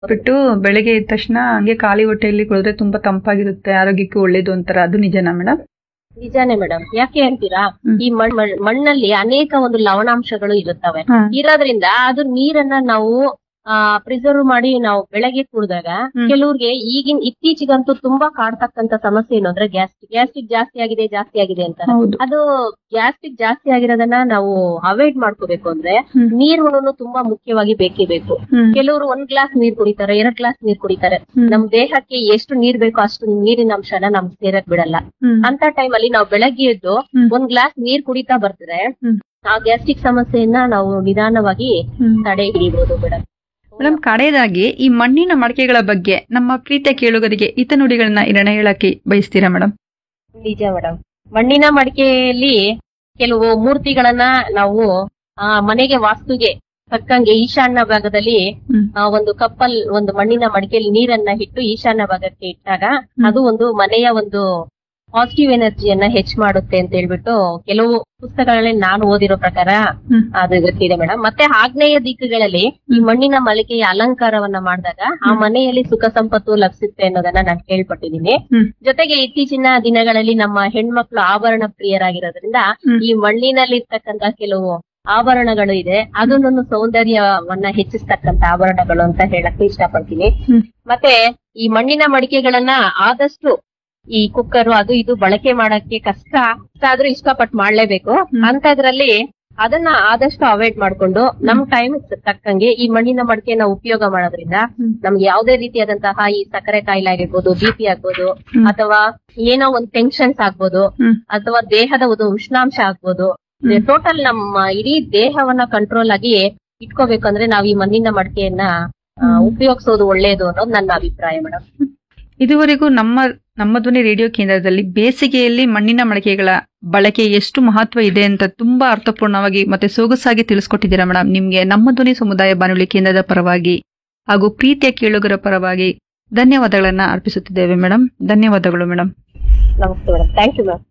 ಬಿಟ್ಟು ಬೆಳಗ್ಗೆ ಎದ್ದ ತಕ್ಷಣ ಹಂಗೆ ಖಾಲಿ ಹೊಟ್ಟೆಯಲ್ಲಿ ಕುಡಿದ್ರೆ ತುಂಬಾ ತಂಪಾಗಿರುತ್ತೆ ಆರೋಗ್ಯಕ್ಕೆ ಒಳ್ಳೇದು ಅಂತಾರ ಅದು ನಿಜನಾ ಮೇಡಮ್ ನಿಜಾನೇ ಮೇಡಮ್ ಯಾಕೆ ಅಂತೀರಾ ಹ್ಮ್. ಈ ಮಣ್- ಮಣ್- ಮಣ್ಣಲ್ಲಿ ಅನೇಕ ಒಂದು ಲವಣಾಂಶಗಳು ಇರುತ್ತವೆ ಹಾ. ಇರೋದ್ರಿಂದ ಅದು ನೀರನ್ನ ನಾವು ಪ್ರಿಸರ್ವ್ ಮಾಡಿ ನಾವು ಬೆಳಗ್ಗೆ ಕುಡಿದಾಗ ಹ್ಮ್. ಕೆಲವ್ರಿಗೆ ಈಗಿನ ಇತ್ತೀಚಿಗಂತೂ ತುಂಬಾ ಕಾಡ್ತಕ್ಕಂತ ಸಮಸ್ಯೆ ಏನು ಅಂದ್ರೆ ಗ್ಯಾಸ್ಟ್ರಿಕ್ ಗ್ಯಾಸ್ಟ್ರಿಕ್ ಜಾಸ್ತಿ ಆಗಿದೆ ಜಾಸ್ತಿ ಆಗಿದೆ ಅಂತ ಹೌದು ಅದು ಗ್ಯಾಸ್ಟ್ರಿಕ್ ಜಾಸ್ತಿ ಆಗಿರೋದನ್ನ ನಾವು ಅವಾಯ್ಡ್ ಮಾಡ್ಕೋಬೇಕು ಅಂದ್ರೆ ಹ್ಮ್. ನೀರುಗಳನ್ನು ತುಂಬಾ ಮುಖ್ಯವಾಗಿ ಬೇಕೇ ಬೇಕು ಹ್ಮ್. ಕೆಲವರು ಒಂದ್ ಗ್ಲಾಸ್ ನೀರ್ ಕುಡಿತಾರೆ ಎರಡ್ ಗ್ಲಾಸ್ ನೀರ್ ಕುಡಿತಾರೆ ಹ್ಮ್. ನಮ್ ದೇಹಕ್ಕೆ ಎಷ್ಟು ನೀರ್ ಬೇಕೋ ಅಷ್ಟು ನೀರಿನ ಅಂಶನ ನಮ್ಗೆ ಸೇರಕ್ ಬಿಡಲ್ಲ ಹ್ಮ್. ಅಂತ ಟೈಮ್ ಅಲ್ಲಿ ನಾವು ಬೆಳಗ್ಗೆ ಎದ್ದು ಹ್ಮ್. ಒಂದ್ ಗ್ಲಾಸ್ ನೀರ್ ಕುಡಿತಾ ಬರ್ತಾರೆ ಹ್ಮ್. ಆ ಗ್ಯಾಸ್ಟ್ರಿಕ್ ಸಮಸ್ಯೆಯನ್ನ ನಾವು ನಿಧಾನವಾಗಿ ಹ್ಮ್. ತಡೆ ಹಿಡಿಬಹುದು ಮೇಡಮ್ ಮೇಡಮ್ ಕಡೆಯದಾಗಿ ಈ ಮಣ್ಣಿನ ಮಡಕೆಗಳ ಬಗ್ಗೆ ನಮ್ಮ ಪ್ರೀತಿಯ ಕೇಳುಗರಿಗೆ ಹಿತನುಡಿಗಳನ್ನ ಇರಣ ಹೇಳಕ್ಕೆ ಬಯಸ್ತೀರಾ ಮೇಡಮ್ ನಿಜ ಮೇಡಮ್ ಮಣ್ಣಿನ ಮಡಿಕೆಯಲ್ಲಿ ಕೆಲವು ಮೂರ್ತಿಗಳನ್ನ ನಾವು ಆ ಮನೆಗೆ ವಾಸ್ತುಗೆ ತಕ್ಕಂಗೆ ಈಶಾನ್ಯ ಭಾಗದಲ್ಲಿ ಹ್ಮ್. ಆ, ಒಂದು ಕಪ್ಪಲ್ ಒಂದು ಮಣ್ಣಿನ ಮಡಿಕೆಯಲ್ಲಿ ನೀರನ್ನ ಇಟ್ಟು ಈಶಾನ್ಯ ಭಾಗಕ್ಕೆ ಇಟ್ಟಾಗ ಅದು ಒಂದು ಮನೆಯ ಒಂದು ಪಾಸಿಟಿವ್ ಎನರ್ಜಿಯನ್ನ ಹೆಚ್ಚು ಮಾಡುತ್ತೆ ಅಂತ ಹೇಳ್ಬಿಟ್ಟು ಕೆಲವು ಪುಸ್ತಕಗಳಲ್ಲಿ ನಾನು ಓದಿರೋ ಪ್ರಕಾರ ಹ್ಮ್. ಅದು ಗೊತ್ತಿದೆ ಮೇಡಮ್ ಮತ್ತೆ ಆಗ್ನೇಯ ದಿಕ್ಕುಗಳಲ್ಲಿ ಈ ಮಣ್ಣಿನ ಮಳಿಕೆಯ ಅಲಂಕಾರವನ್ನ ಮಾಡಿದಾಗ ಆ ಮನೆಯಲ್ಲಿ ಸುಖ ಸಂಪತ್ತು ಲಭಿಸುತ್ತೆ ಅನ್ನೋದನ್ನ ನಾನು ಕೇಳ್ಪಟ್ಟಿದ್ದೀನಿ ಹ್ಮ್. ಜೊತೆಗೆ ಇತ್ತೀಚಿನ ದಿನಗಳಲ್ಲಿ ನಮ್ಮ ಹೆಣ್ಮಕ್ಳು ಆಭರಣ ಪ್ರಿಯರಾಗಿರೋದ್ರಿಂದ ಹ್ಮ್. ಈ ಮಣ್ಣಿನಲ್ಲಿ ಇರ್ತಕ್ಕಂತ ಕೆಲವು ಆಭರಣಗಳು ಇದೆ ಅದನ್ನೊಂದು ಸೌಂದರ್ಯವನ್ನ ಹೆಚ್ಚಿಸ್ತಕ್ಕಂತ ಆಭರಣಗಳು ಅಂತ ಹೇಳಕ್ಕೆ ಇಷ್ಟಪಡ್ತೀನಿ ಹ್ಮ್. ಮತ್ತೆ ಈ ಮಣ್ಣಿನ ಮಡಿಕೆಗಳನ್ನ ಆದಷ್ಟು ಈ ಕುಕ್ಕರ್ ಅದು ಇದು ಬಳಕೆ ಮಾಡಕ್ಕೆ ಕಷ್ಟ ಕಷ್ಟ ಆದ್ರೂ ಇಷ್ಟಪಟ್ಟು ಮಾಡ್ಲೇಬೇಕು ಹ್ಮ್. ಅಂತದ್ರಲ್ಲಿ ಅದನ್ನ ಆದಷ್ಟು ಅವಾಯ್ಡ್ ಮಾಡ್ಕೊಂಡು ನಮ್ ಟೈಮ್ ತಕ್ಕಂಗೆ ಈ ಮಣ್ಣಿನ ಮಡಿಕೆನ ಉಪಯೋಗ ಮಾಡೋದ್ರಿಂದ ಹ್ಮ್. ನಮ್ಗೆ ಯಾವುದೇ ರೀತಿಯಾದಂತಹ ಈ ಸಕ್ಕರೆ ಕಾಯಿಲೆ ಆಗಿರ್ಬೋದು ಬಿ ಪಿ ಆಗ್ಬೋದು ಹ್ಮ್. ಅಥವಾ ಏನೋ ಒಂದ್ ಟೆನ್ಷನ್ಸ್ ಆಗ್ಬೋದು ಹ್ಮ್. ಅಥವಾ ದೇಹದ ಒಂದು ಉಷ್ಣಾಂಶ ಆಗ್ಬೋದು ಹ್ಮ್. ಟೋಟಲ್ ನಮ್ಮ ಇಡೀ ದೇಹವನ್ನ ಕಂಟ್ರೋಲ್ ಆಗಿ ಇಟ್ಕೋಬೇಕಂದ್ರೆ ನಾವ್ ಈ ಮಣ್ಣಿನ ಮಡಿಕೆಯನ್ನ ಆ, ಹ್ಮ್. ಉಪಯೋಗಿಸೋದು ಒಳ್ಳೇದು ಅನ್ನೋದು ನನ್ನ ಅಭಿಪ್ರಾಯ ಮೇಡಮ್ ಇದುವರೆಗೂ ನಮ್ಮ ನಮ್ಮ ಧ್ವನಿ ರೇಡಿಯೋ ಕೇಂದ್ರದಲ್ಲಿ ಬೇಸಿಗೆಯಲ್ಲಿ ಮಣ್ಣಿನ ಮಡಕೆಗಳ ಬಳಕೆ ಎಷ್ಟು ಮಹತ್ವ ಇದೆ ಅಂತ ತುಂಬಾ ಅರ್ಥಪೂರ್ಣವಾಗಿ ಮತ್ತೆ ಸೊಗಸಾಗಿ ತಿಳಿಸ್ಕೊಟ್ಟಿದ್ದೀರಾ ಮೇಡಮ್ ನಿಮ್ಗೆ ನಮ್ಮ ಧ್ವನಿ ಸಮುದಾಯ ಬಾನುಲಿ ಕೇಂದ್ರದ ಪರವಾಗಿ ಹಾಗೂ ಪ್ರೀತಿಯ ಕೇಳುಗರ ಪರವಾಗಿ ಧನ್ಯವಾದಗಳನ್ನ ಅರ್ಪಿಸುತ್ತಿದ್ದೇವೆ ಮೇಡಮ್ ಧನ್ಯವಾದಗಳು ಮೇಡಮ್ ನಮಸ್ತೆ ಮೇಡಮ್ ಥ್ಯಾಂಕ್ ಯು ಮ್ಯಾಮ್